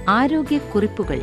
ആരോഗ്യക്കുറിപ്പുകൾ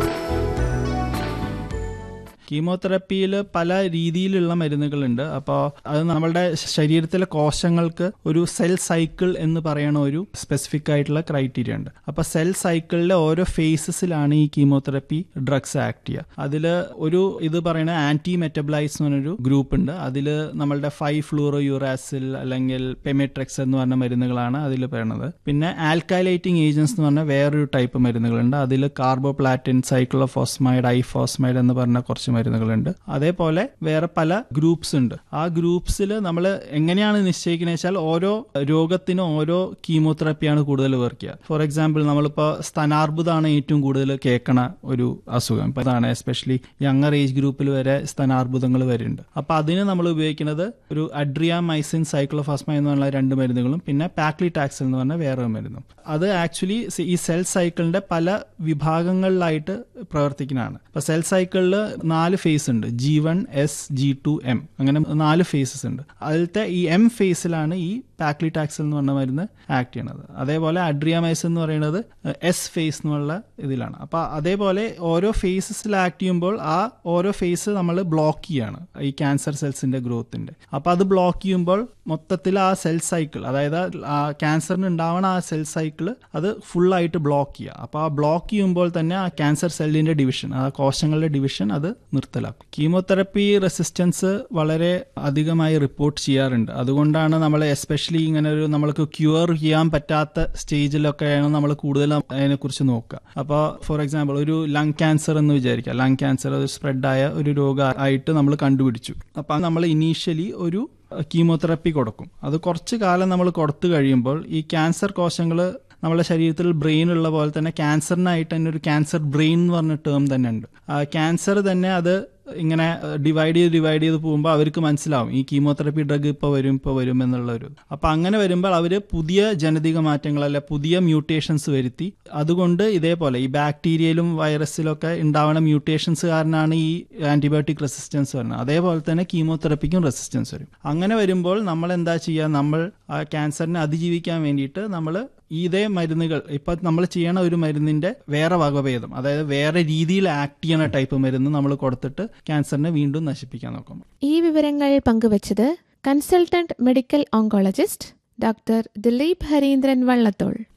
കീമോതെറപ്പിയിൽ പല രീതിയിലുള്ള മരുന്നുകളുണ്ട് അപ്പോൾ അത് നമ്മളുടെ ശരീരത്തിലെ കോശങ്ങൾക്ക് ഒരു സെൽ സൈക്കിൾ എന്ന് പറയുന്ന ഒരു സ്പെസിഫിക് ആയിട്ടുള്ള ക്രൈറ്റീരിയ ഉണ്ട് അപ്പോൾ സെൽ സൈക്കിളിലെ ഓരോ ഫേസസിലാണ് ഈ കീമോതെറപ്പി ഡ്രഗ്സ് ആക്ട് ചെയ്യുക അതിൽ ഒരു ഇത് പറയുന്ന ആന്റി മെറ്റബിലൈസ് എന്ന് പറഞ്ഞൊരു ഗ്രൂപ്പ് ഉണ്ട് അതിൽ നമ്മളുടെ ഫൈവ് ഫ്ലൂറോ യൂറാസിൽ അല്ലെങ്കിൽ പെമെട്രെക്സ് എന്ന് പറഞ്ഞ മരുന്നുകളാണ് അതിൽ പറയുന്നത് പിന്നെ ആൽക്കൈലൈറ്റിംഗ് ഏജൻസ് എന്ന് പറഞ്ഞ വേറൊരു ടൈപ്പ് മരുന്നുകളുണ്ട് അതിൽ കാർബോപ്ലാറ്റിൻ സൈക്ലോഫോസ്മൈഡ് ഐഫോസ്മൈഡ് എന്ന് പറഞ്ഞ കുറച്ച് മരുന്നുകളുണ്ട് അതേപോലെ വേറെ പല ഗ്രൂപ്പ്സ് ഉണ്ട് ആ ഗ്രൂപ്പ്സിൽ നമ്മൾ എങ്ങനെയാണ് നിശ്ചയിക്കുന്നത് വെച്ചാൽ ഓരോ രോഗത്തിനും ഓരോ കീമോതെറാപ്പിയാണ് കൂടുതൽ വർക്ക് ചെയ്യുക ഫോർ എക്സാമ്പിൾ നമ്മളിപ്പോൾ സ്തനാർബുദമാണ് ഏറ്റവും കൂടുതൽ കേൾക്കണ ഒരു അസുഖം ഇപ്പം അതാണ് എസ്പെഷ്യലി യങ്ങർ ഏജ് ഗ്രൂപ്പിൽ വരെ സ്തനാർബുദങ്ങൾ വരുന്നുണ്ട് അപ്പോൾ അതിന് നമ്മൾ ഉപയോഗിക്കുന്നത് ഒരു അഡ്രിയാമൈസിൻ സൈക്ലോഫാസ്മ എന്ന് പറഞ്ഞ രണ്ട് മരുന്നുകളും പിന്നെ പാക്ലിടാക്സിൽ എന്ന് പറഞ്ഞ വേറെ മരുന്നും അത് ആക്ച്വലി ഈ സെൽ സൈക്കിളിന്റെ പല വിഭാഗങ്ങളിലായിട്ട് പ്രവർത്തിക്കുന്നതാണ് ഇപ്പൊ സെൽ സൈക്കിളിൽ നാല് ഫേസ് ഉണ്ട് G one S G two M അങ്ങനെ നാല് ഫേസസ് ഉണ്ട് അതിലത്തെ ഈ എം ഫേസിലാണ് ഈ പാക്ലിടാക്സിൽ എന്ന് പറഞ്ഞ മരുന്ന് ആക്ട് ചെയ്യണത് അതേപോലെ അഡ്രിയാമൈസ് എന്ന് പറയുന്നത് എസ് ഫേസ് എന്നുള്ള ഇതിലാണ് അപ്പൊ അതേപോലെ ഓരോ ഫേസസിൽ ആക്ട് ചെയ്യുമ്പോൾ ആ ഓരോ ഫേസ് നമ്മൾ ബ്ലോക്ക് ചെയ്യാണ് ഈ ക്യാൻസർ സെൽസിന്റെ ഗ്രോത്തിന്റെ അപ്പൊ അത് ബ്ലോക്ക് ചെയ്യുമ്പോൾ മൊത്തത്തിൽ ആ സെൽ സൈക്കിൾ അതായത് ആ ക്യാൻസറിന് ഉണ്ടാവണ ആ സെൽ സൈക്കിൾ അത് ഫുള്ളായിട്ട് ബ്ലോക്ക് ചെയ്യുക അപ്പോൾ ആ ബ്ലോക്ക് ചെയ്യുമ്പോൾ തന്നെ ആ ക്യാൻസർ സെല്ലിന്റെ ഡിവിഷൻ ആ കോശങ്ങളുടെ ഡിവിഷൻ അത് നിർത്തലാക്കും കീമോതെറപ്പി റെസിസ്റ്റൻസ് വളരെ അധികമായി റിപ്പോർട്ട് ചെയ്യാറുണ്ട് അതുകൊണ്ടാണ് നമ്മൾ എസ്പെഷ്യലി ഇങ്ങനെ ഒരു നമ്മൾക്ക് ക്യൂർ ചെയ്യാൻ പറ്റാത്ത സ്റ്റേജിലൊക്കെയാണ് നമ്മൾ കൂടുതൽ അതിനെക്കുറിച്ച് നോക്കുക അപ്പോൾ ഫോർ എക്സാമ്പിൾ ഒരു ലങ് ക്യാൻസർ എന്ന് വിചാരിക്കുക ലങ് ക്യാൻസർ ഒരു സ്പ്രെഡായ ഒരു രോഗമായിട്ട് നമ്മൾ കണ്ടുപിടിച്ചു അപ്പം നമ്മൾ ഇനീഷ്യലി ഒരു കീമോതെറപ്പി കൊടുക്കും അത് കുറച്ച് കാലം നമ്മൾ കൊടുത്തു കഴിയുമ്പോൾ ഈ ക്യാൻസർ കോശങ്ങൾ നമ്മുടെ ശരീരത്തിൽ ബ്രെയിൻ ഉള്ള പോലെ തന്നെ ക്യാൻസറിനായിട്ട് തന്നെ ഒരു ക്യാൻസർ ബ്രെയിൻ എന്ന് പറഞ്ഞ ടേം തന്നെ ഉണ്ട് ക്യാൻസർ തന്നെ അത് ഇങ്ങനെ ഡിവൈഡ് ചെയ്ത് ഡിവൈഡ് ചെയ്ത് പോകുമ്പോൾ അവർക്ക് മനസ്സിലാവും ഈ കീമോതെറപ്പി ഡ്രഗ് ഇപ്പോൾ വരും ഇപ്പോൾ വരും എന്നുള്ള ഒരു അപ്പം അങ്ങനെ വരുമ്പോൾ അവർ പുതിയ ജനതിക മാറ്റങ്ങൾ അല്ലെ പുതിയ മ്യൂട്ടേഷൻസ് വരുത്തി അതുകൊണ്ട് ഇതേപോലെ ഈ ബാക്ടീരിയയിലും വൈറസിലൊക്കെ ഉണ്ടാവുന്ന മ്യൂട്ടേഷൻസ് കാരണമാണ് ഈ ആന്റിബയോട്ടിക് റെസിസ്റ്റൻസ് വരുന്നത് അതേപോലെ തന്നെ കീമോതെറപ്പിക്കും റെസിസ്റ്റൻസ് വരും അങ്ങനെ വരുമ്പോൾ നമ്മൾ എന്താ ചെയ്യുക നമ്മൾ ആ ക്യാൻസറിനെ അതിജീവിക്കാൻ വേണ്ടിയിട്ട് നമ്മൾ ഇതേ മരുന്നുകൾ ഇപ്പൊ നമ്മൾ ചെയ്യണ ഒരു മരുന്നിന്റെ വേറെ വകഭേദം അതായത് വേറെ രീതിയിൽ ആക്ട് ചെയ്യണ ടൈപ്പ് മരുന്ന് നമ്മൾ കൊടുത്തിട്ട് ക്യാൻസറിനെ വീണ്ടും നശിപ്പിക്കാൻ നോക്കും ഈ വിവരങ്ങൾ പങ്കുവച്ചത് consultant medical oncologist doctor Dileep Harindran Vallathol